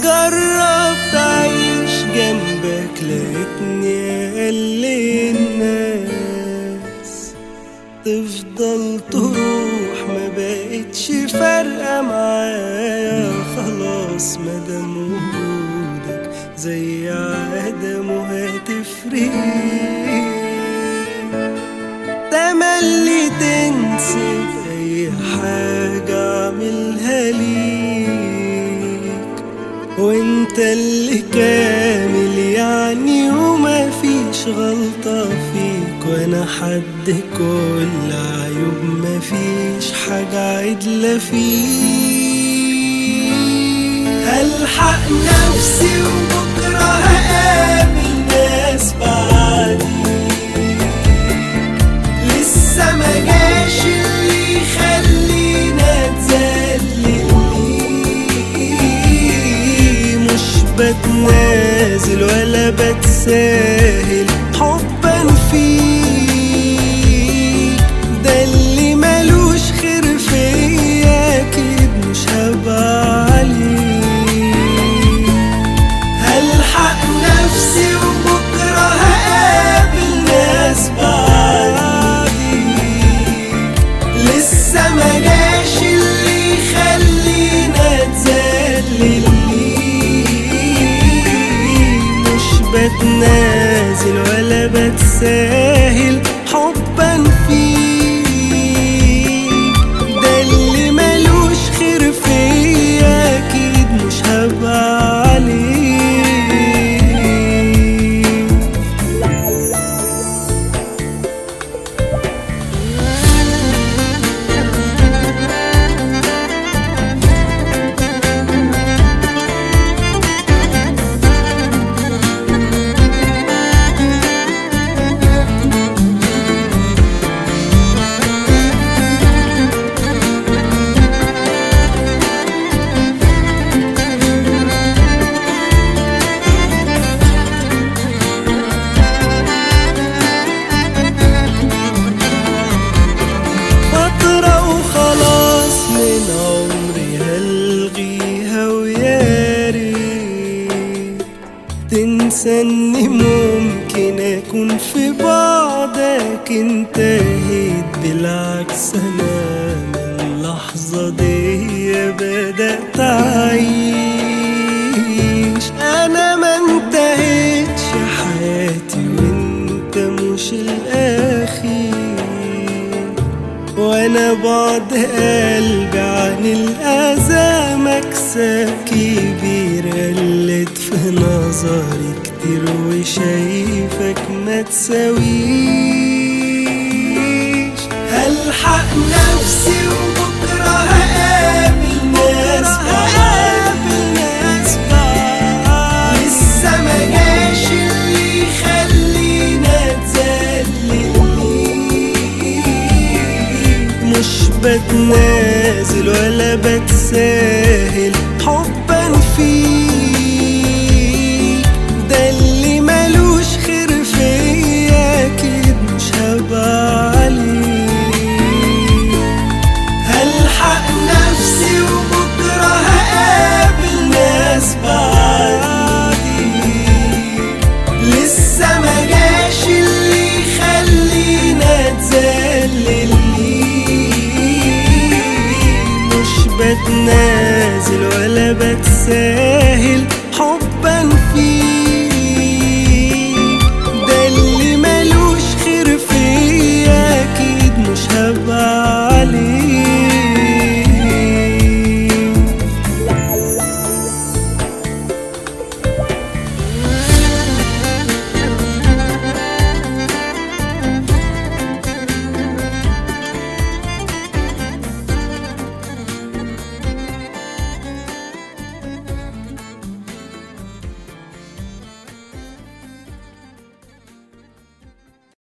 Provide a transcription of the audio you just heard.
جربت أعيش جنبك لقيتني أقل الناس تفضل تروح ما بقتش فارقة معايا خلاص مادام وجودك زي عدم وهتفرق تملي تنسى أي حاجة أعملها ليك وانت اللي كامل يعني وما فيش غلطة فيك وانا حد كل عيوب ما فيش حاجة عدلة فيك هلحق نفسي وبكرة هقابل ناس بعدي لسه ما جاش اللي يخلينا نتذلل ليه مش بتنازل ولا بتساهل حبا فيك ده اللي ملوش خير فيا اكيد مش هبقى عليه هلحق نفسي وبكرة هقابل ناس بعدي لسه ما جاش اللي يخلينا نتذلل ليه مش بتنازل ولا بتساهل حبا فيك ده اللي ملوش خير فيا اكيد مش هبقى عليه فترة وخلاص من عمري هلغيها ويا ريت تنسى اني ممكن اكون في بعدك انتهيت بالعكس انا من اللحظة دي بدأت اعيش انا ما انتهيتش حياتي وانت مش الاخير وانا بعد قلبي عن الاذى مكسب كبير قلت في نظري كتير وشايفك ما تساويش هلحق نفسي وبكره هقابل ناس هقابل ناس لسه ما جاش اللي يخلينا نتذلل ليه مش بتنازل ولا بتساهل حبا فيك ده اللي ملوش خير فيا اكيد مش هبقى عليه هلحق نفسي وبكرة هقابل ناس بعدي لسه ما جاش اللي يخلينا نتذلل ليه مش بتنازل ولا بتساهل